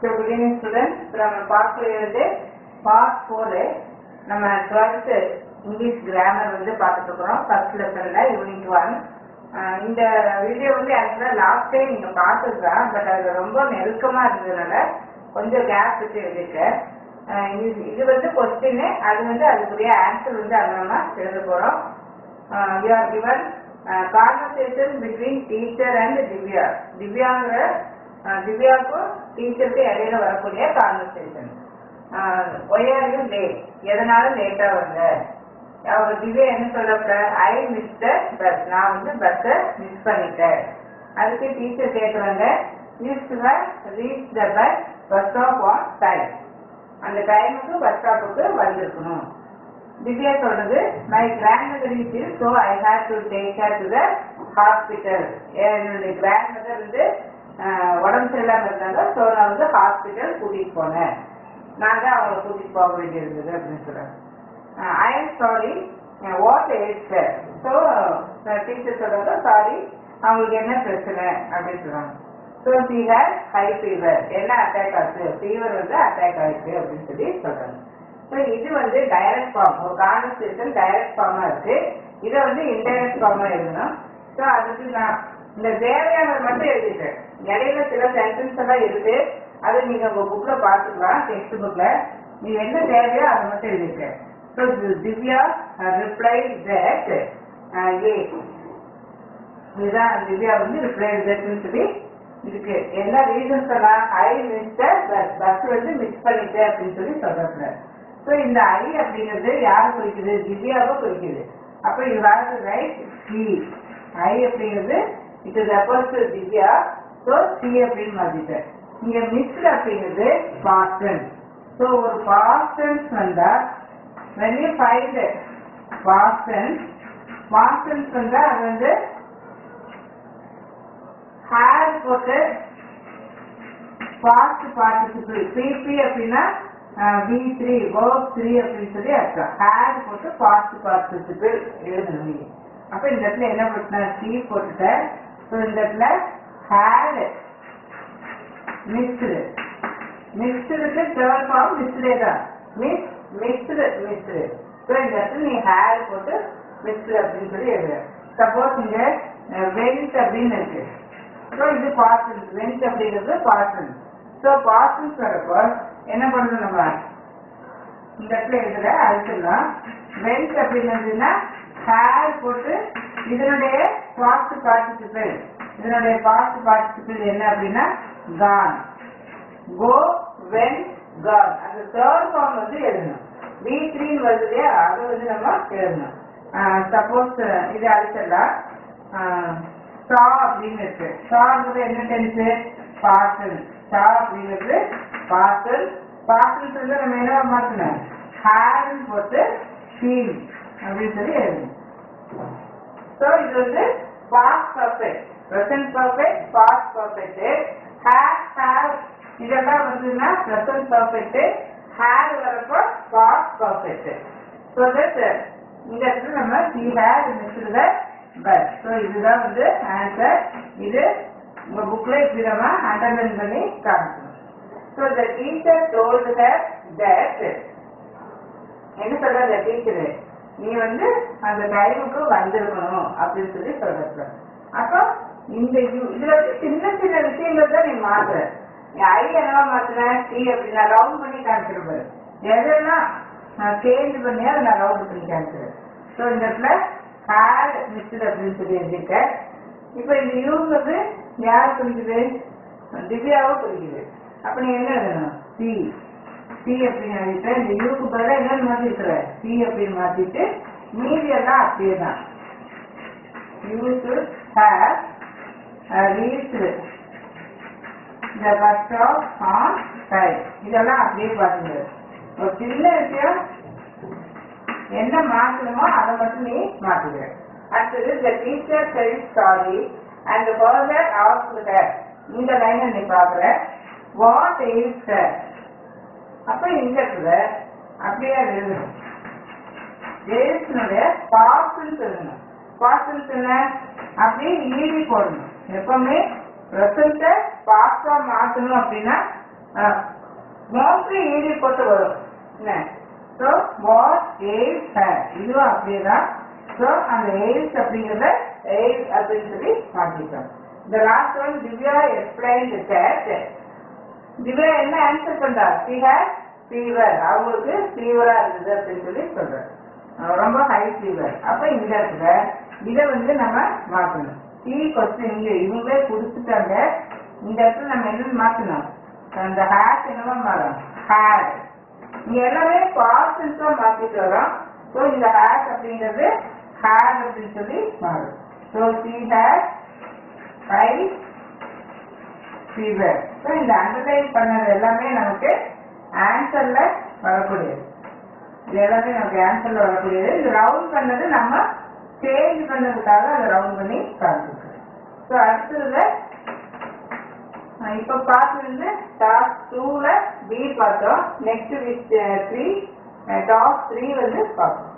so good evening students இப்போ நம்ம பார்க்க வேண்டியது பார்ட் ஃபோரு நம்ம டுவெல்த்து இங்கிலீஷ் கிராமர் வந்து பார்த்துட்டு இருக்கிறோம் ஃபர்ஸ்ட் லெசனில் யூனிட் ஒன் இந்த வீடியோ வந்து ஆக்சுவலாக லாஸ்ட் டைம் நீங்கள் பார்த்துருக்கலாம் பட் அது ரொம்ப நெருக்கமாக இருந்ததுனால கொஞ்சம் கேப் விட்டு எழுதிருக்கேன் அஹ் இது இது வந்து கொஸ்டின் அது வந்து அதுக்குரிய ஆன்சர் வந்து அது நம்ம எழுத போகிறோம் you are given conversation between teacher and Divya திவ்யாங்கிற அஹ், திவ்யாவுக்கும் டீச்சருக்கும் இடையில வரக்கூடிய கான்வர்சேஷன் ஒய்ஆர்யும் லேட் எதனால லேட்டா வந்த அவங்க திவ்யா என்ன சொல்லப்ப ஐ மிஸ்டர் பஸ் நான் வந்து பஸ்ஸை மிஸ் பண்ணிட்டேன் அதுக்கு டீச்சர் கேட்குறாங்க use reach the bus bus stop on time அந்த டைமுக்கு பஸ் ஸ்டாப்புக்கு வந்திருக்கணும் திவ்யா சொல்றது my grand mother is ill so I have to take care to the hospital என்னுடைய கிராண்ட் மதர் வந்து ஆஹ், உடம்பு சரியில்லாம இருந்தாங்க ஸோ நான் வந்து ஹாஸ்பிட்டல் கூட்டிட்டு போனேன் நான் தான் அவங்களை கூட்டிட்டு போக வேண்டியிருந்தது அப்படின்னு சொல்றாங்க I am sorry what age sir so teacher சொல்றாங்க சாரி அவங்களுக்கு என்ன பிரச்சனை அப்படின்னு சொல்றாங்க so she hair high fever என்ன அட்டாக் ஆச்சு ஃபீவர் வந்து அட்டாக் ஆயிடுச்சு அப்படின்னு சொல்லி சொல்றாங்க ஸோ இது வந்து டைரக்ட் ஃபார்ம் ஒரு கான்வர்சேஷன் டைரக்ட் ஃபார்மா இருக்கு இதை வந்து இன்டைரக்ட் ஃபார்மா எழுதணும் ஸோ அதுக்கு நான் இந்த தேவையானது மட்டும் எழுதிட்டேன் இடையில சில சென்டென்ஸ் எல்லாம் இருக்கு அதை நீங்க உங்க புக்ல பார்த்துக்கலாம் டெக்ஸ்ட் புக்ல நீ என்ன தேவையோ அதை மட்டும் எழுதிருக்கேன் ஸோ திவ்யா ரிப்ளை தட் ஏ இதுதான் திவ்யா வந்து ரிப்ளை தட்னு சொல்லி இருக்கு என்ன ரீசன்ஸ் எல்லாம் ஐ மிஸ்டர் பஸ் பஸ் வந்து மிஸ் பண்ணிட்டேன் அப்படின்னு சொல்லி சொல்றாங்க ஸோ இந்த ஐ அப்படிங்கிறது யாரை குறிக்குது திவ்யாவை குறிக்குது அப்போ you have to write she I அப்படிங்கிறது it is refers to Divya so she அப்படின்னு மாத்திட்டேன் இங்க மிஸ் அப்படிங்கிறது பாஸ்டன் ஸோ ஒரு பாஸ்டன்ஸ் வந்தா when you find பாஸ்டன்ஸ் பாஸ்டன்ஸ் வந்தா அது வந்து ஹேர் போட்டு பாஸ்ட் பார்ட்டிசிபிள் பிபி அப்படின்னா வி த்ரீ வேர்ப் த்ரீ அப்படின்னு சொல்லி அர்த்தம் ஹேர் போட்டு பாஸ்ட் பார்ட்டிசிபிள் எழுதணும் நீங்க அப்ப இந்த இடத்துல என்ன பண்ண சி போட்டுட்டேன் ஸோ இந்த இடத்துல ஹேர் மிக்ஸ்டு மிக்ஸ்டுக்கு தேர்ட் ஃபார்ம் மிக்ஸ்டே தான் மிக்ஸ் மிக்ஸ்டு மிக்ஸ்டு ஸோ இந்த இடத்துல நீ ஹேர் போட்டு மிக்ஸ்டு அப்படின்னு சொல்லி எழுதுற சப்போஸ் இங்க வெண்ட் அப்படின்னு இருக்கு ஸோ இது பாசன்ஸ் வெண்ட் அப்படிங்கிறது பாசன்ஸ் ஸோ பாசன்ஸ் வரப்போ என்ன பண்ணணும் நம்ம இந்த இடத்துல எழுதுற அழுத்தலாம் வெண்ட் அப்படிங்கிறதுனா ஹேர் போட்டு இதனுடைய பாஸ்ட் பார்ட்டிசிபிள் இதனுடைய பாஸ்ட் பார்ட்டிசிபிள் என்ன அப்படின்னா கான் கோ வென் கான் அந்த தேர்ட் ஃபார்ம் வந்து எழுதணும் வி த்ரீன்னு வருது இல்லையா அதை வந்து நம்ம எழுதணும் சப்போஸ் இது அழிச்சிடலாம் சா அப்படின்னு இருக்கு சாங்கிறது என்ன டென்ஸ் பாசல் சா அப்படிங்கிறது பாசல் பாசல் வந்து நம்ம என்ன மாற்றணும் ஹேர்னு போட்டு ஃபீல் அப்படின்னு சொல்லி எழுதணும் ஸோ இது வந்து past perfect present perfect past perfect her her இதெல்லாம் வந்துன்னா ப்ரெசன்ட் பர்ஃபெக்ட் ஹேர் வரப்போ பாஸ்ட் பர்ஃபெக்ட் ஸோ தட் இந்த இடத்துல நம்ம she her missed bus so இதுதான் வந்து ஆன்சர் இது உங்க புக்ல இப்படி நம்ம அண்டர்லைன் பண்ணி காமிக்கணும் so the teacher told her that என்ன சொல்ற டீச்சரு நீ வந்து அந்த டைமுக்கு வந்திருக்கணும் அப்படின்னு சொல்லி சொல்ற அப்போ இந்த yu- இதுல வந்து சின்ன சின்ன விஷயங்கள் தான் நீ மாத்துற நீ ஐ என்னவா மாத்துன சி அப்படி நான் ரவுண்ட் பண்ணி காமிச்சிருப்பேன் எதெல்லாம் நான் சேஞ்ச் பண்ணி அதை நான் ரவுண்ட் பண்ணி காமிச்சிருவேன் ஸோ இந்த இடத்துல ஹேர் மிஸ்டு அப்படின்னு சொல்லி எழுதியிருக்கேன் இப்போ இந்த யூங்கிறது யார் குறிக்குது திவ்யாவை குறிக்குது அப்ப நீ என்ன எழுதணும் சி சி அப்படின்னு எழுதிட்டு இந்த யூக்கு பதிலாக என்னன்னு மாத்திருக்கிற சி அப்படின்னு மாத்திட்டு மீதி எல்லாம் அப்படியே தான் you should have uh, reached the bus stop on time இதெல்லாம் அப்படியே பாருங்க ஒரு சின்ன விஷயம் என்ன மாற்றணுமோ அதை மட்டும் நீ மாத்துகிற அடுத்தது the teacher said sorry and further asked her இந்த லைனை நீ பாக்குற what is her அப்ப இந்த இடத்துல அப்படியே அது எழுதணும் ஜெயினுடைய பாசல் சொல்லணும் பாசல் என்ன அப்படியே ஈவி போடணும் எப்பவுமே ப்ரெசண்ட்டை பாஸ்டா மாத்தணும் அப்படின்னா மோஸ்ட்லி ஈடி போட்டு வரும் என்ன ஸோ வாட் ஏஜ் ஹேர் இதுவும் அப்படியே தான் ஸோ அந்த ஏஜ் அப்படிங்கிறத ஏஜ் அப்படின்னு சொல்லி மாற்றிட்டோம் இந்த last one Divya explain that Divya என்ன ஆன்சர் பண்றா சி ஹேர் ஃபீவர் அவங்களுக்கு ஃபீவரா இருந்தது அப்படின்னு சொல்லி சொல்றேன் அஹ் ரொம்ப ஹை ஃபீவர் அப்ப இந்த இடத்துல இதை வந்து நம்ம மாற்றணும் சி கொஸ்டின் இங்க இவங்களே கொடுத்துட்டாங்க இந்த இடத்துல நம்ம என்ன மாற்றணும் அந்த ஹேர் என்னவா மாறும் ஹேர் இங்க எல்லாமே பாசன்ஸா மாத்திட்டு வரோம் ஸோ இந்த ஹேர் அப்படிங்கிறது ஹேர் அப்படின்னு சொல்லி மாறும் so she hair high fever so இந்த அண்டர்லைன் பண்ணது எல்லாமே நமக்கு ஆன்சர்ல வரக்கூடியது இது எல்லாமே நமக்கு ஆன்சர்ல வரக்கூடியது இது ரவுண்ட் பண்ணது நம்ம சேஞ்ச் பண்ணதுக்காக அதை ரவுண்ட் பண்ணி காமிச்சிருக்கோம் ஸோ அடுத்ததுல அஹ் இப்ப பார்த்தது டாஸ்க் டூல பி பார்த்தோம் next with three task three வந்து பார்த்தோம்